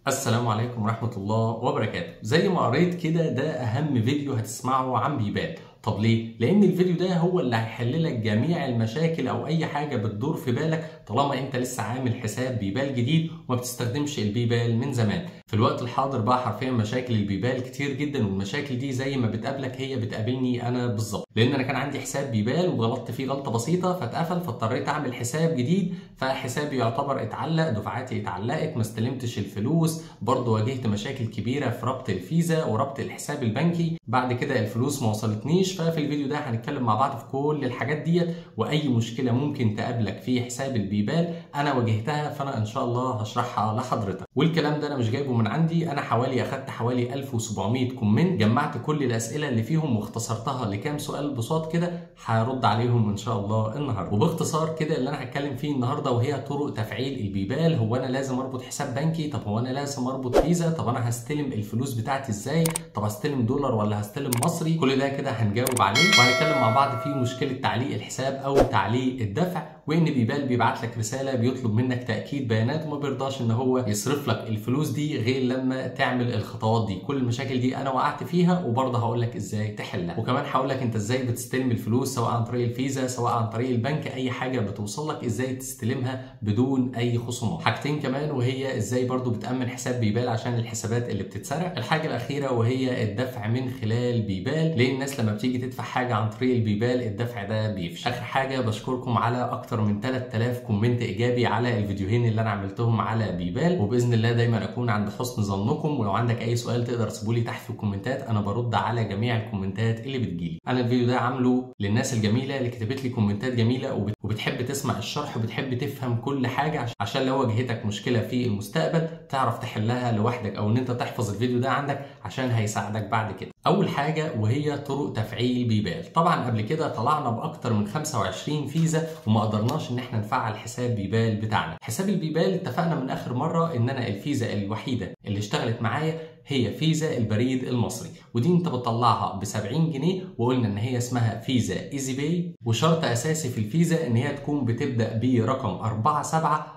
السلام عليكم ورحمة الله وبركاته زي ما قريت كده ده أهم فيديو هتسمعه عن بيبال طب ليه؟ لأن الفيديو ده هو اللي هيحل لك جميع المشاكل أو أي حاجة بتدور في بالك طالما أنت لسه عامل حساب بيبال جديد وما بتستخدمش البيبال من زمان. في الوقت الحاضر بقى حرفيا مشاكل البيبال كتير جدا والمشاكل دي زي ما بتقابلك هي بتقابلني أنا بالظبط. لأن أنا كان عندي حساب بيبال وغلطت فيه غلطة بسيطة فاتقفل فاضطريت أعمل حساب جديد فحسابي يعتبر اتعلق دفعاتي اتعلقت ما استلمتش الفلوس برضه واجهت مشاكل كبيرة في ربط الفيزا وربط الحساب البنكي بعد كده الفلوس ما وصلتنيش ففي الفيديو ده هنتكلم مع بعض في كل الحاجات ديت واي مشكله ممكن تقابلك في حساب البيبال انا واجهتها فانا ان شاء الله هشرحها لحضرتك والكلام ده انا مش جايبه من عندي انا حوالي اخدت حوالي 1700 كومنت جمعت كل الاسئله اللي فيهم واختصرتها لكام سؤال بساط كده هرد عليهم ان شاء الله النهارده وباختصار كده اللي انا هتكلم فيه النهارده وهي طرق تفعيل البيبال هو انا لازم اربط حساب بنكي طب هو انا لازم اربط فيزا طب انا هستلم الفلوس بتاعتي ازاي طب هستلم دولار ولا هستلم مصري كل ده كده هنجاوب عليه وهنتكلم مع بعض في مشكله تعليق الحساب او تعليق الدفع وان بيبال بيبعت لك رساله بيطلب منك تاكيد بيانات وما بيرضاش ان هو يصرف لك الفلوس دي غير لما تعمل الخطوات دي كل المشاكل دي انا وقعت فيها وبرضه هقول لك ازاي تحلها وكمان هقول لك انت ازاي بتستلم الفلوس سواء عن طريق الفيزا سواء عن طريق البنك اي حاجه بتوصل لك ازاي تستلمها بدون اي خصومات حاجتين كمان وهي ازاي برضه بتامن حساب بيبال عشان الحسابات اللي بتتسرق الحاجه الاخيره وهي الدفع من خلال بيبال ليه الناس لما بتيجي تدفع حاجه عن طريق البيبال الدفع ده بيفشل اخر حاجه بشكركم على اكتر من 3000 كومنت ايجابي على الفيديوهين اللي انا عملتهم على بيبال وباذن الله دايما اكون عند حسن ظنكم ولو عندك اي سؤال تقدر تسيبه لي تحت في الكومنتات انا برد على جميع الكومنتات اللي بتجيلي انا الفيديو ده عامله للناس الجميله اللي كتبت لي كومنتات جميله وبتحب تسمع الشرح وبتحب تفهم كل حاجه عشان لو واجهتك مشكله في المستقبل تعرف تحلها لوحدك او ان انت تحفظ الفيديو ده عندك عشان هيساعدك بعد كده اول حاجه وهي طرق تفعيل بيبال طبعا قبل كده طلعنا باكتر من 25 فيزا وما قدرناش ان احنا نفعل حساب بيبال بتاعنا حساب البيبال اتفقنا من اخر مره ان انا الفيزا الوحيده اللي اشتغلت معايا هي فيزا البريد المصري ودي انت بتطلعها ب 70 جنيه وقلنا ان هي اسمها فيزا ايزي باي وشرط اساسي في الفيزا ان هي تكون بتبدا برقم 47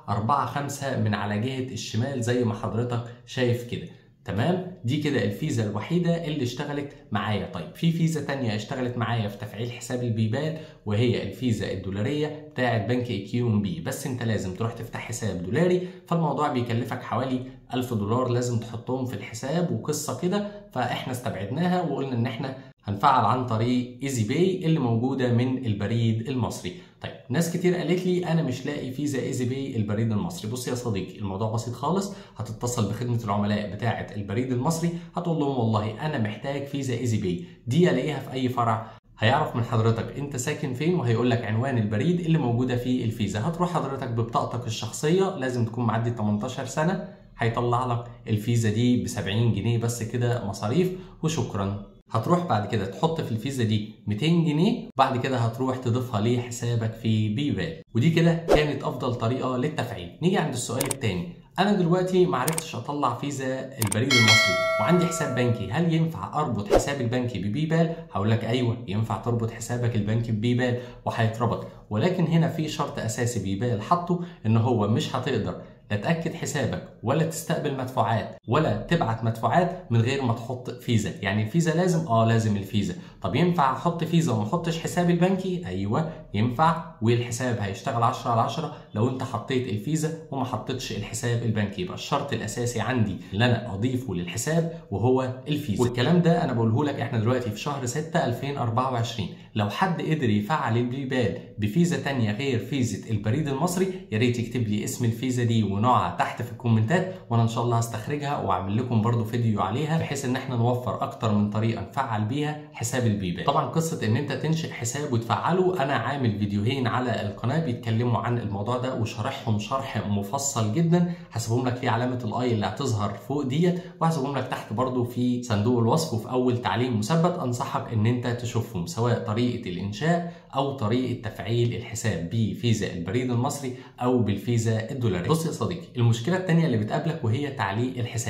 45 من على جهه الشمال زي ما حضرتك شايف كده تمام دي كده الفيزا الوحيده اللي اشتغلت معايا طيب في فيزا تانية اشتغلت معايا في تفعيل حساب البيبال وهي الفيزا الدولاريه بتاعه بنك كيو ام بي بس انت لازم تروح تفتح حساب دولاري فالموضوع بيكلفك حوالي 1000 دولار لازم تحطهم في الحساب وقصه كده فاحنا استبعدناها وقلنا ان احنا هنفعل عن طريق ايزي باي اللي موجوده من البريد المصري طيب ناس كتير قالت لي انا مش لاقي فيزا ايزي باي البريد المصري بص يا صديقي الموضوع بسيط خالص هتتصل بخدمه العملاء بتاعه البريد المصري هتقول لهم والله انا محتاج فيزا ايزي باي دي الاقيها في اي فرع هيعرف من حضرتك انت ساكن فين وهيقول لك عنوان البريد اللي موجوده في الفيزا هتروح حضرتك ببطاقتك الشخصيه لازم تكون معدي 18 سنه هيطلع لك الفيزا دي ب 70 جنيه بس كده مصاريف وشكرا هتروح بعد كده تحط في الفيزا دي 200 جنيه وبعد كده هتروح تضيفها لحسابك في بيبال ودي كده كانت افضل طريقه للتفعيل نيجي عند السؤال الثاني انا دلوقتي ما عرفتش اطلع فيزا البريد المصري وعندي حساب بنكي هل ينفع اربط حسابي البنكي ببيبال هقول لك ايوه ينفع تربط حسابك البنكي ببيبال وهيتربط ولكن هنا في شرط اساسي بيبال حطه ان هو مش هتقدر لا تاكد حسابك ولا تستقبل مدفوعات ولا تبعت مدفوعات من غير ما تحط فيزا يعني الفيزا لازم اه لازم الفيزا طب ينفع احط فيزا وما احطش حسابي البنكي ايوه ينفع والحساب هيشتغل 10 على 10 لو انت حطيت الفيزا وما حطيتش الحساب البنكي يبقى الشرط الاساسي عندي اللي انا اضيفه للحساب وهو الفيزا والكلام ده انا بقوله لك احنا دلوقتي في شهر 6 2024 لو حد قدر يفعل البيبال بفيزا تانية غير فيزا البريد المصري يا ريت يكتب لي اسم الفيزا دي ونوعها تحت في الكومنتات وانا ان شاء الله هستخرجها واعمل لكم برضو فيديو عليها بحيث ان احنا نوفر اكتر من طريقه نفعل بيها حساب البيبال طبعا قصه ان انت تنشئ حساب وتفعله انا عامل فيديوهين على القناه بيتكلموا عن الموضوع ده وشرحهم شرح مفصل جدا هسيبهم لك في علامه الاي اللي هتظهر فوق ديت وهسيبهم لك تحت برضو في صندوق الوصف وفي اول تعليم مثبت انصحك ان انت تشوفهم سواء طريقه الانشاء او طريقه تفعيل الحساب بفيزا البريد المصري او بالفيزا الدولاريه بص يا صديقي المشكله الثانيه اللي بتقابلك وهي تعليق الحساب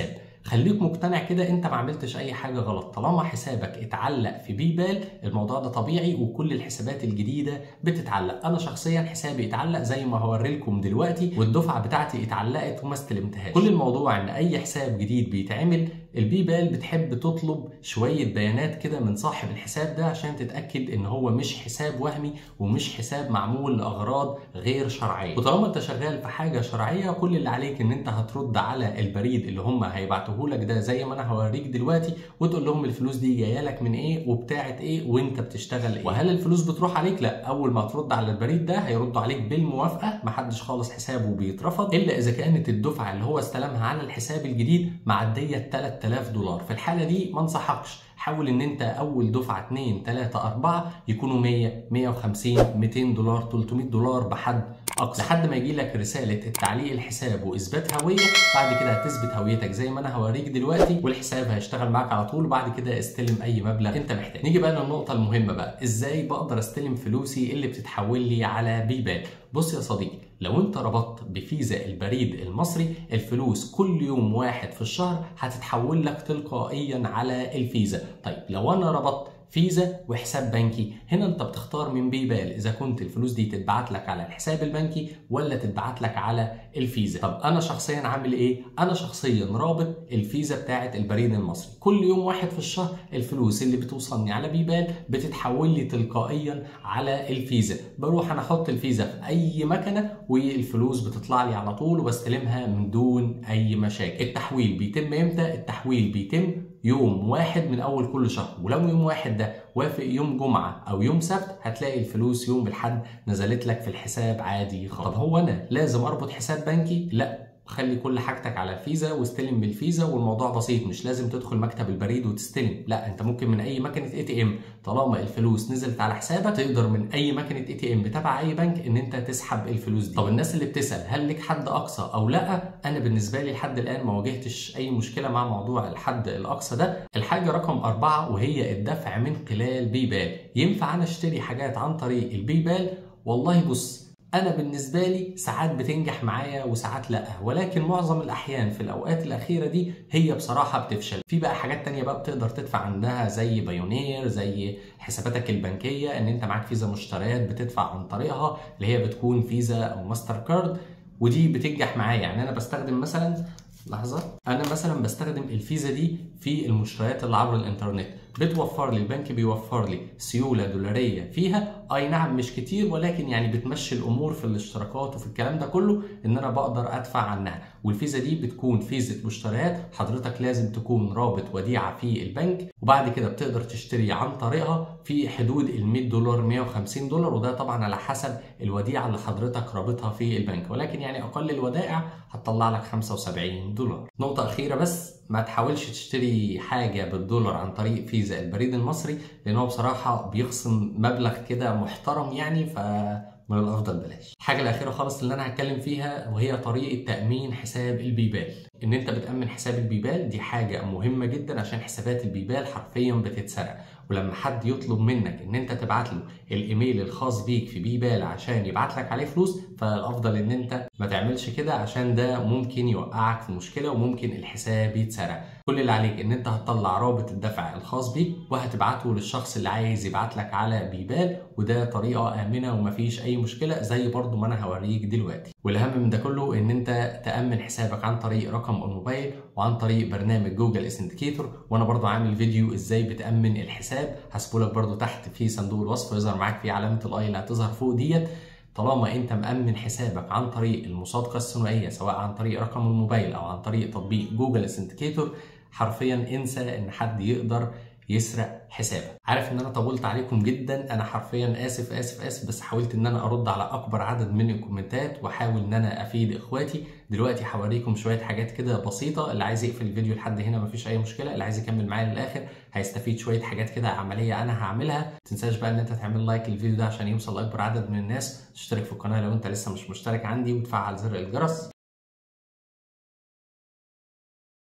خليك مقتنع كده انت ما عملتش اي حاجه غلط طالما حسابك اتعلق في بيبال الموضوع ده طبيعي وكل الحسابات الجديده بتتعلق انا شخصيا حسابي اتعلق زي ما هوري لكم دلوقتي والدفعه بتاعتي اتعلقت وما استلمتهاش كل الموضوع ان اي حساب جديد بيتعمل البيبال بتحب تطلب شويه بيانات كده من صاحب الحساب ده عشان تتاكد ان هو مش حساب وهمي ومش حساب معمول لاغراض غير شرعيه وطالما انت شغال في حاجه شرعيه كل اللي عليك ان انت هترد على البريد اللي هم هيبعتوه لك ده زي ما انا هوريك دلوقتي وتقول لهم الفلوس دي جايه لك من ايه وبتاعت ايه وانت بتشتغل ايه وهل الفلوس بتروح عليك لا اول ما ترد على البريد ده هيردوا عليك بالموافقه محدش خالص حسابه بيترفض الا اذا كانت الدفعه اللي هو استلمها على الحساب الجديد معديه 3000 دولار في الحاله دي ما انصحكش حاول ان انت اول دفعه 2 3 4 يكونوا 100 150 200 دولار 300 دولار بحد اقصى لحد ما يجي لك رساله التعليق الحساب واثبات هويه بعد كده هتثبت هويتك زي ما انا هوريك دلوقتي والحساب هيشتغل معاك على طول وبعد كده استلم اي مبلغ انت محتاج نيجي بقى للنقطه المهمه بقى ازاي بقدر استلم فلوسي اللي بتتحول لي على بيبال بص يا صديقي لو انت ربطت بفيزا البريد المصري الفلوس كل يوم واحد في الشهر هتتحول لك تلقائيا على الفيزا طيب لو انا ربطت فيزا وحساب بنكي هنا انت بتختار من بيبال اذا كنت الفلوس دي تتبعت لك على الحساب البنكي ولا تتبعت لك على الفيزا طب انا شخصيا عامل ايه انا شخصيا رابط الفيزا بتاعه البريد المصري كل يوم واحد في الشهر الفلوس اللي بتوصلني على بيبال بتتحول لي تلقائيا على الفيزا بروح انا احط الفيزا في اي مكنه والفلوس بتطلع لي على طول وبستلمها من دون اي مشاكل التحويل بيتم امتى التحويل بيتم يوم واحد من اول كل شهر ولو يوم واحد ده وافق يوم جمعه او يوم سبت هتلاقي الفلوس يوم الاحد نزلت لك في الحساب عادي خالص طب هو انا لازم اربط حساب بنكي لا خلي كل حاجتك على الفيزا واستلم بالفيزا والموضوع بسيط مش لازم تدخل مكتب البريد وتستلم لا انت ممكن من اي مكنه اي تي ام طالما الفلوس نزلت على حسابك تقدر من اي مكنه اي تي ام بتابع اي بنك ان انت تسحب الفلوس دي طب الناس اللي بتسال هل لك حد اقصى او لا انا بالنسبه لي لحد الان ما واجهتش اي مشكله مع موضوع الحد الاقصى ده الحاجه رقم أربعة وهي الدفع من خلال بيبال ينفع انا اشتري حاجات عن طريق البيبال والله بص انا بالنسبه لي ساعات بتنجح معايا وساعات لا ولكن معظم الاحيان في الاوقات الاخيره دي هي بصراحه بتفشل في بقى حاجات تانية بقى بتقدر تدفع عندها زي بايونير زي حساباتك البنكيه ان انت معاك فيزا مشتريات بتدفع عن طريقها اللي هي بتكون فيزا او ماستر كارد ودي بتنجح معايا يعني انا بستخدم مثلا لحظه انا مثلا بستخدم الفيزا دي في المشتريات اللي عبر الانترنت بتوفر لي البنك بيوفر لي سيوله دولاريه فيها اي نعم مش كتير ولكن يعني بتمشي الامور في الاشتراكات وفي الكلام ده كله ان انا بقدر ادفع عنها والفيزا دي بتكون فيزا مشتريات حضرتك لازم تكون رابط وديعه في البنك وبعد كده بتقدر تشتري عن طريقها في حدود ال 100 دولار 150 دولار وده طبعا على حسب الوديعه اللي حضرتك رابطها في البنك ولكن يعني اقل الودائع هتطلع لك 75 دولار نقطه اخيره بس ما تحاولش تشتري حاجه بالدولار عن طريق فيزا البريد المصري لان هو بصراحه بيخصم مبلغ كده محترم يعني ف من الافضل بلاش الحاجه الاخيره خالص اللي انا هتكلم فيها وهي طريقه تامين حساب البيبال ان انت بتامن حساب البيبال دي حاجه مهمه جدا عشان حسابات البيبال حرفيا بتتسرق ولما حد يطلب منك ان انت تبعت له الايميل الخاص بيك في بيبال عشان يبعت لك عليه فلوس فالافضل ان انت ما تعملش كده عشان ده ممكن يوقعك في مشكله وممكن الحساب يتسرق كل اللي عليك ان انت هتطلع رابط الدفع الخاص بيك وهتبعته للشخص اللي عايز يبعت لك على بيبال وده طريقه امنه ومفيش اي مشكله زي برضو ما انا هوريك دلوقتي والاهم من ده كله ان انت تامن حسابك عن طريق رقم الموبايل وعن طريق برنامج جوجل اسندكيتور وانا برضو عامل فيديو ازاي بتامن الحساب هسيبه لك برضو تحت في صندوق الوصف يظهر معاك في علامه الاي اللي هتظهر فوق ديت طالما انت مأمن حسابك عن طريق المصادقه الثنائيه سواء عن طريق رقم الموبايل او عن طريق تطبيق جوجل اسندكيتور حرفيا انسى ان حد يقدر يسرق حسابك عارف ان انا طولت عليكم جدا انا حرفيا اسف اسف اسف بس حاولت ان انا ارد على اكبر عدد من الكومنتات واحاول ان انا افيد اخواتي دلوقتي هوريكم شويه حاجات كده بسيطه اللي عايز يقفل الفيديو لحد هنا مفيش اي مشكله اللي عايز يكمل معايا للاخر هيستفيد شويه حاجات كده عمليه انا هعملها تنساش بقى ان انت تعمل لايك للفيديو ده عشان يوصل لاكبر عدد من الناس تشترك في القناه لو انت لسه مش مشترك عندي وتفعل زر الجرس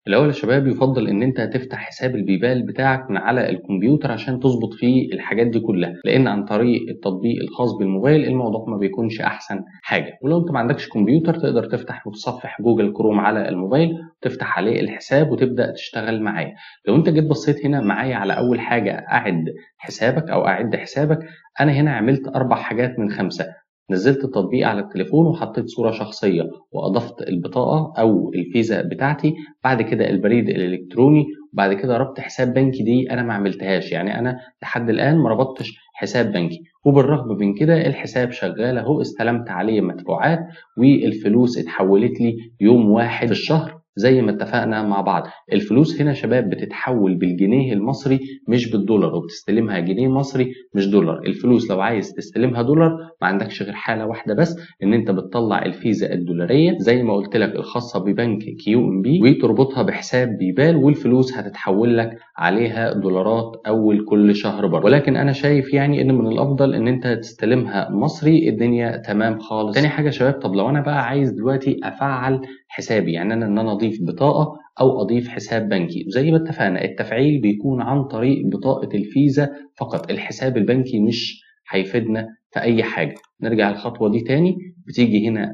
الأول يا شباب يفضل إن أنت تفتح حساب البيبال بتاعك من على الكمبيوتر عشان تظبط فيه الحاجات دي كلها لأن عن طريق التطبيق الخاص بالموبايل الموضوع ما بيكونش أحسن حاجة ولو أنت ما عندكش كمبيوتر تقدر تفتح متصفح جوجل كروم على الموبايل تفتح عليه الحساب وتبدأ تشتغل معاه لو أنت جيت بصيت هنا معايا على أول حاجة أعد حسابك أو أعد حسابك أنا هنا عملت أربع حاجات من خمسة نزلت التطبيق على التليفون وحطيت صورة شخصية وأضفت البطاقة أو الفيزا بتاعتي بعد كده البريد الإلكتروني وبعد كده ربط حساب بنكي دي أنا ما عملتهاش يعني أنا لحد الآن ما ربطتش حساب بنكي وبالرغم من كده الحساب شغال أهو استلمت عليه مدفوعات والفلوس اتحولت لي يوم واحد في الشهر زي ما اتفقنا مع بعض الفلوس هنا شباب بتتحول بالجنيه المصري مش بالدولار وبتستلمها جنيه مصري مش دولار الفلوس لو عايز تستلمها دولار ما عندكش غير حاله واحده بس ان انت بتطلع الفيزا الدولاريه زي ما قلت لك الخاصه ببنك كيو ام بي وتربطها بحساب بيبال والفلوس هتتحول لك عليها دولارات اول كل شهر برضه ولكن انا شايف يعني ان من الافضل ان انت تستلمها مصري الدنيا تمام خالص تاني حاجه يا شباب طب لو انا بقى عايز دلوقتي افعل حسابي يعني انا ان انا اضيف بطاقه او اضيف حساب بنكي زي ما اتفقنا التفعيل بيكون عن طريق بطاقه الفيزا فقط الحساب البنكي مش هيفيدنا في اي حاجه نرجع الخطوه دي تاني بتيجي هنا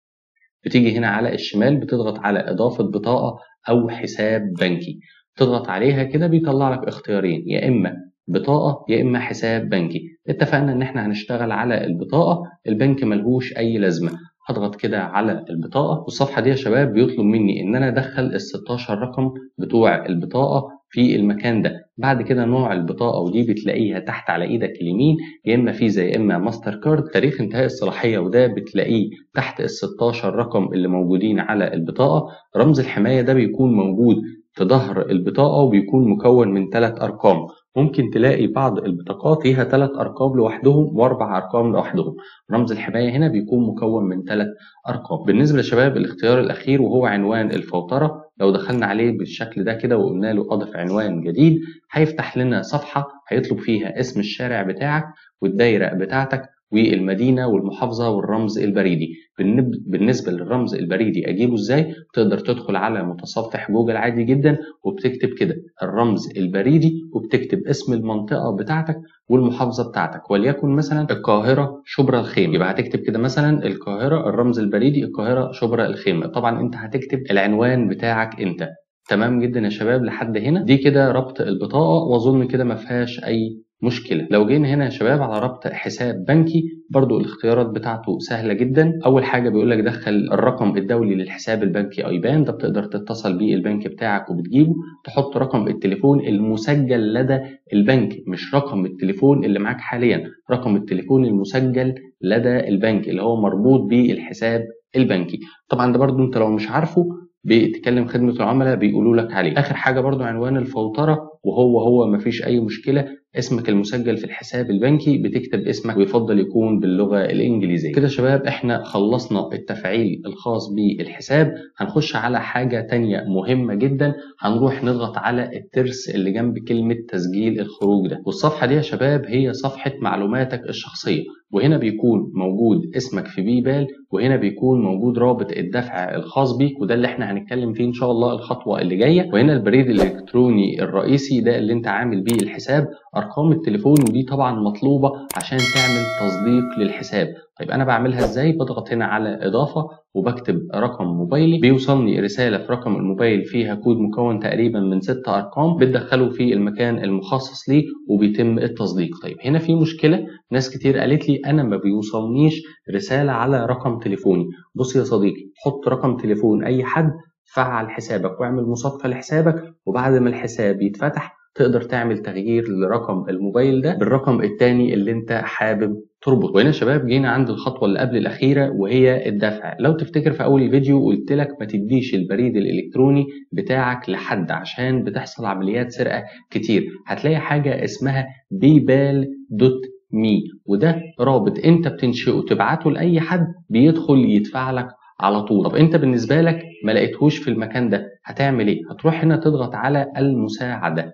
بتيجي هنا على الشمال بتضغط على اضافه بطاقه او حساب بنكي تضغط عليها كده بيطلع لك اختيارين يا اما بطاقه يا اما حساب بنكي اتفقنا ان احنا هنشتغل على البطاقه البنك ملهوش اي لازمه هضغط كده على البطاقة والصفحة دي يا شباب بيطلب مني إن أنا أدخل ال 16 رقم بتوع البطاقة في المكان ده بعد كده نوع البطاقة ودي بتلاقيها تحت على إيدك اليمين يا إما فيزا يا إما ماستر كارد تاريخ انتهاء الصلاحية وده بتلاقيه تحت ال 16 رقم اللي موجودين على البطاقة رمز الحماية ده بيكون موجود في ظهر البطاقة وبيكون مكون من ثلاث أرقام ممكن تلاقي بعض البطاقات فيها ثلاث أرقام لوحدهم وأربع أرقام لوحدهم رمز الحماية هنا بيكون مكون من ثلاث أرقام بالنسبة للشباب الاختيار الأخير وهو عنوان الفوترة لو دخلنا عليه بالشكل ده كده وقلنا له أضف عنوان جديد هيفتح لنا صفحة هيطلب فيها اسم الشارع بتاعك والدايرة بتاعتك والمدينة والمحافظة والرمز البريدي بالنسبة للرمز البريدي أجيبه إزاي تقدر تدخل على متصفح جوجل عادي جدا وبتكتب كده الرمز البريدي وبتكتب اسم المنطقة بتاعتك والمحافظة بتاعتك وليكن مثلا القاهرة شبرا الخيمة يبقى هتكتب كده مثلا القاهرة الرمز البريدي القاهرة شبرا الخيمة طبعا انت هتكتب العنوان بتاعك انت تمام جدا يا شباب لحد هنا دي كده ربط البطاقة واظن كده ما فيهاش اي مشكلة لو جينا هنا يا شباب على ربط حساب بنكي برضو الاختيارات بتاعته سهلة جدا أول حاجة بيقول لك دخل الرقم الدولي للحساب البنكي أيبان ده بتقدر تتصل بيه البنك بتاعك وبتجيبه تحط رقم التليفون المسجل لدى البنك مش رقم التليفون اللي معاك حاليا رقم التليفون المسجل لدى البنك اللي هو مربوط بالحساب البنكي طبعا ده برضو انت لو مش عارفه بتكلم خدمة العملاء بيقولوا لك عليه آخر حاجة برضو عنوان الفوترة وهو هو مفيش أي مشكلة اسمك المسجل في الحساب البنكي بتكتب اسمك ويفضل يكون باللغة الإنجليزية كده شباب احنا خلصنا التفعيل الخاص بالحساب هنخش على حاجة تانية مهمة جدا هنروح نضغط على الترس اللي جنب كلمة تسجيل الخروج ده والصفحة دي يا شباب هي صفحة معلوماتك الشخصية وهنا بيكون موجود اسمك في بيبال وهنا بيكون موجود رابط الدفع الخاص بيك وده اللي احنا هنتكلم فيه ان شاء الله الخطوة اللي جاية وهنا البريد الالكتروني الرئيسي ده اللي انت عامل بيه الحساب ارقام التليفون ودي طبعا مطلوبة عشان تعمل تصديق للحساب طيب انا بعملها ازاي بضغط هنا على اضافة وبكتب رقم موبايلي بيوصلني رسالة في رقم الموبايل فيها كود مكون تقريبا من ست ارقام بتدخله في المكان المخصص ليه وبيتم التصديق طيب هنا في مشكلة ناس كتير قالت لي انا ما بيوصلنيش رسالة على رقم تليفوني بص يا صديقي حط رقم تليفون اي حد فعل حسابك واعمل مصادقة لحسابك وبعد ما الحساب يتفتح تقدر تعمل تغيير لرقم الموبايل ده بالرقم التاني اللي انت حابب تربط وهنا يا شباب جينا عند الخطوه اللي قبل الاخيره وهي الدفع لو تفتكر في اول الفيديو قلت لك ما تديش البريد الالكتروني بتاعك لحد عشان بتحصل عمليات سرقه كتير هتلاقي حاجه اسمها بيبال دوت مي وده رابط انت بتنشئه تبعته لاي حد بيدخل يدفع لك على طول طب انت بالنسبه لك ما لقيتهوش في المكان ده هتعمل ايه هتروح هنا تضغط على المساعده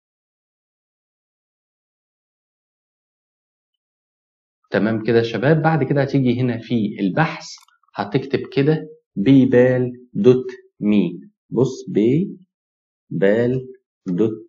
تمام كده يا شباب بعد كده هتيجي هنا في البحث هتكتب كده بيبال دوت مي بص بي بال دوت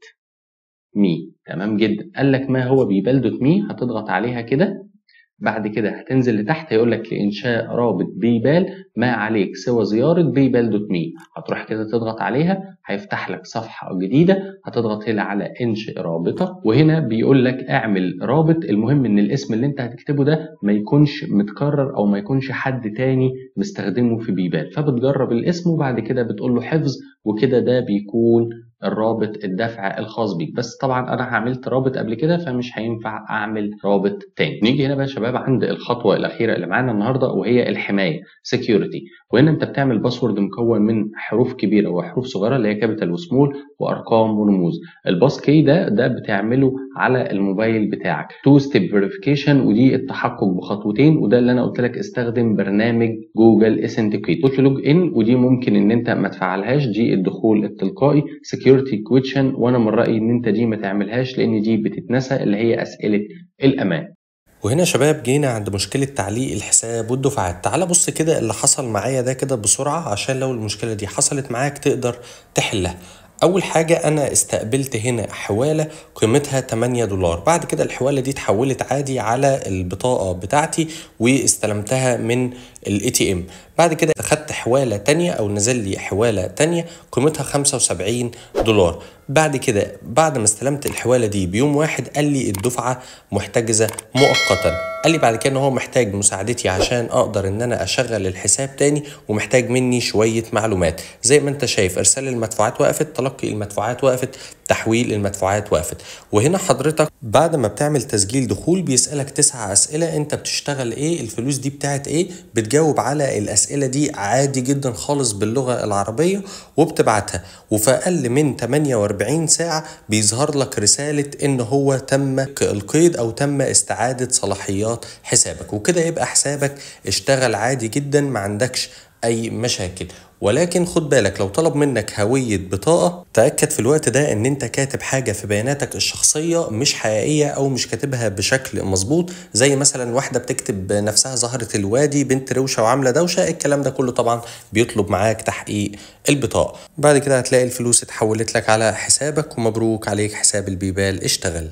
مي تمام جدا قال لك ما هو بيبال دوت مي هتضغط عليها كده بعد كده هتنزل لتحت هيقول لك لإنشاء رابط بيبال ما عليك سوى زيارة بيبال دوت مي هتروح كده تضغط عليها هيفتح لك صفحة جديدة هتضغط هنا على انشئ رابطة وهنا بيقول لك اعمل رابط المهم ان الاسم اللي انت هتكتبه ده ما يكونش متكرر او ما يكونش حد تاني مستخدمه في بيبال فبتجرب الاسم وبعد كده بتقول له حفظ وكده ده بيكون الرابط الدفع الخاص بيك بس طبعا انا عملت رابط قبل كده فمش هينفع اعمل رابط تاني نيجي هنا بقى يا شباب عند الخطوه الاخيره اللي معانا النهارده وهي الحمايه security وهنا انت بتعمل باسورد مكون من حروف كبيره وحروف صغيره اللي هي كابيتال وسمول وارقام ورموز الباس كي ده ده بتعمله على الموبايل بتاعك تو ستيب فيريفيكيشن ودي التحقق بخطوتين وده اللي انا قلت لك استخدم برنامج جوجل اسنتيكيت قلت لوج ان ودي ممكن ان انت ما تفعلهاش دي الدخول التلقائي سكيورتي كويشن وانا من رايي ان انت دي ما تعملهاش لان دي بتتنسى اللي هي اسئله الامان وهنا يا شباب جينا عند مشكلة تعليق الحساب والدفعات تعال بص كده اللي حصل معايا ده كده بسرعة عشان لو المشكلة دي حصلت معاك تقدر تحلها اول حاجة انا استقبلت هنا حوالة قيمتها 8 دولار بعد كده الحوالة دي اتحولت عادي على البطاقة بتاعتي واستلمتها من الاي تي ام بعد كده اخدت حوالة تانية او نزل لي حوالة تانية قيمتها 75 دولار بعد كده بعد ما استلمت الحوالة دي بيوم واحد قال لي الدفعة محتجزة مؤقتا قال لي بعد كده ان هو محتاج مساعدتي عشان اقدر ان انا اشغل الحساب تاني ومحتاج مني شويه معلومات زي ما انت شايف ارسال المدفوعات وقفت تلقي المدفوعات وقفت تحويل المدفوعات وقفت وهنا حضرتك بعد ما بتعمل تسجيل دخول بيسالك تسع اسئله انت بتشتغل ايه الفلوس دي بتاعت ايه بتجاوب على الاسئله دي عادي جدا خالص باللغه العربيه وبتبعتها وفي اقل من 48 ساعه بيظهر لك رساله ان هو تم القيد او تم استعاده صلاحيات حسابك وكده يبقى حسابك اشتغل عادي جدا ما عندكش اي مشاكل ولكن خد بالك لو طلب منك هوية بطاقة تأكد في الوقت ده ان انت كاتب حاجة في بياناتك الشخصية مش حقيقية او مش كاتبها بشكل مظبوط زي مثلا واحدة بتكتب نفسها زهرة الوادي بنت روشة وعاملة دوشة الكلام ده كله طبعا بيطلب معاك تحقيق البطاقة بعد كده هتلاقي الفلوس اتحولت لك على حسابك ومبروك عليك حساب البيبال اشتغل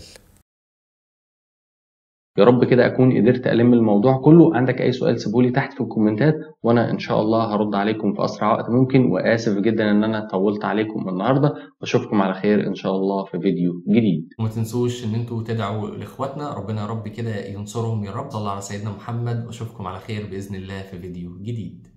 يا رب كده اكون قدرت الم الموضوع كله عندك اي سؤال سيبولي تحت في الكومنتات وانا ان شاء الله هرد عليكم في اسرع وقت ممكن واسف جدا ان انا طولت عليكم النهارده واشوفكم على خير ان شاء الله في فيديو جديد وما تنسوش ان انتوا تدعوا لاخواتنا ربنا يا رب كده ينصرهم يا رب صلى على سيدنا محمد واشوفكم على خير باذن الله في فيديو جديد